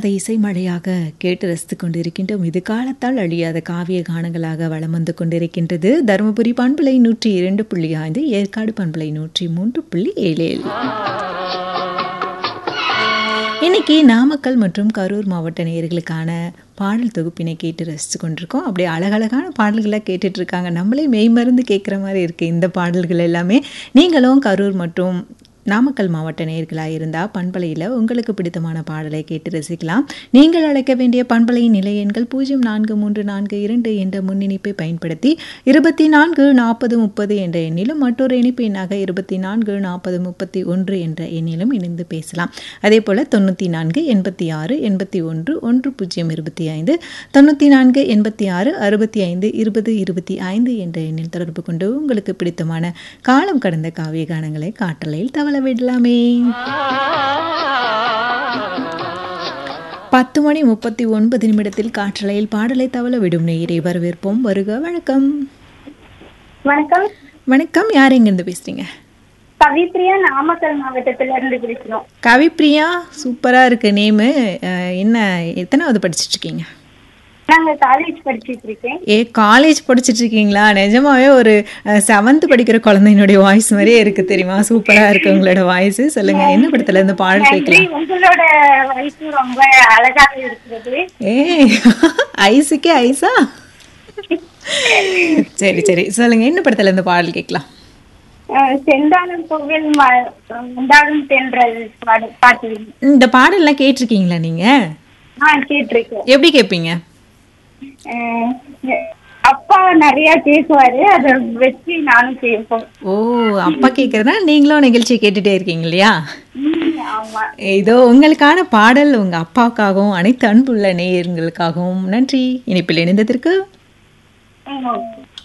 காலத்தை இசை மழையாக கேட்டு ரசித்துக் கொண்டிருக்கின்றோம் இது காலத்தால் அழியாத காவிய கானங்களாக வலம் வந்து கொண்டிருக்கின்றது தருமபுரி பண்பலை நூற்றி இரண்டு புள்ளி ஐந்து ஏற்காடு பண்பலை நூற்றி மூன்று புள்ளி ஏழு ஏழு இன்னைக்கு நாமக்கல் மற்றும் கரூர் மாவட்ட நேயர்களுக்கான பாடல் தொகுப்பினை கேட்டு ரசித்து கொண்டிருக்கோம் அப்படியே அழகழகான பாடல்களை கேட்டுட்டு இருக்காங்க நம்மளே மெய் மருந்து கேட்குற மாதிரி இருக்குது இந்த பாடல்கள் எல்லாமே நீங்களும் கரூர் மற்றும் நாமக்கல் மாவட்ட நேர்களாக இருந்தால் பண்பலையில் உங்களுக்கு பிடித்தமான பாடலை கேட்டு ரசிக்கலாம் நீங்கள் அழைக்க வேண்டிய பண்பலையின் நிலை எண்கள் பூஜ்ஜியம் நான்கு மூன்று நான்கு இரண்டு என்ற முன்னிணைப்பை பயன்படுத்தி இருபத்தி நான்கு நாற்பது முப்பது என்ற எண்ணிலும் மற்றொரு இணைப்பு எண்ணாக இருபத்தி நான்கு நாற்பது முப்பத்தி ஒன்று என்ற எண்ணிலும் இணைந்து பேசலாம் அதே போல் தொண்ணூற்றி நான்கு எண்பத்தி ஆறு எண்பத்தி ஒன்று ஒன்று பூஜ்ஜியம் இருபத்தி ஐந்து தொண்ணூற்றி நான்கு எண்பத்தி ஆறு அறுபத்தி ஐந்து இருபது இருபத்தி ஐந்து என்ற எண்ணில் தொடர்பு கொண்டு உங்களுக்கு பிடித்தமான காலம் கடந்த காவிய கானங்களை காட்டலையில் தவள விடலாமே பத்து மணி முப்பத்தி ஒன்பது நிமிடத்தில் காற்றலையில் பாடலை தவள விடும் நேயரை வரவேற்போம் வருக வணக்கம் வணக்கம் வணக்கம் யார் எங்கேருந்து பேசுறீங்க கவிப்பிரியா நாமக்கல் மாவட்டத்துல இருந்து பேசுறோம் கவிப்ரியா சூப்பராக இருக்கு நேமு என்ன எத்தனாவது படிச்சிட்டு இருக்கீங்க நாங்க காலேஜ் படிச்சிட்டு இருக்கேன் ஏ காலேஜ் படிச்சிட்டு இருக்கீங்களா நிஜமாவே ஒரு செவன்த் படிக்கிற குழந்தையினுடைய வாய்ஸ் மாதிரியே இருக்கு தெரியுமா சூப்பரா இருக்கு உங்களோட வாய்ஸ் சொல்லுங்க என்ன படத்துல இந்த பாடல் நன்றி கேட்கலாம் உங்களோட வயசு ரொம்ப அழகாக இருக்கிறது ஏ ஐஸுக்கே ஐஸா சரி சரி சொல்லுங்க என்ன படத்துல இந்த பாடல் கேட்கலாம் அஹ் செந்தானம் கோவில் உண்டாகும் தென்றல் பாடு பாட்டு இந்த பாடல்லாம் கேட்டிருக்கீங்களா நீங்க ஆ கேட்டிருக்கேன் எப்படி கேட்பீங்க அஹ் அப்பா நிறைய பேசுவாரு அதை வச்சு நானும் கேட்போம் ஓ அப்பா கேட்கறதா நீங்களும் நிகழ்ச்சியை கேட்டுட்டே இருக்கீங்க இல்லையா ம், ஆமா இதோ உங்களுக்கான பாடல் உங்க அப்பாவுக்காகவும் அனைத்து அன்புள்ள நேயர்களுக்காகவும் நன்றி இணைப்பில் இணைந்ததற்கு ம், ஓகே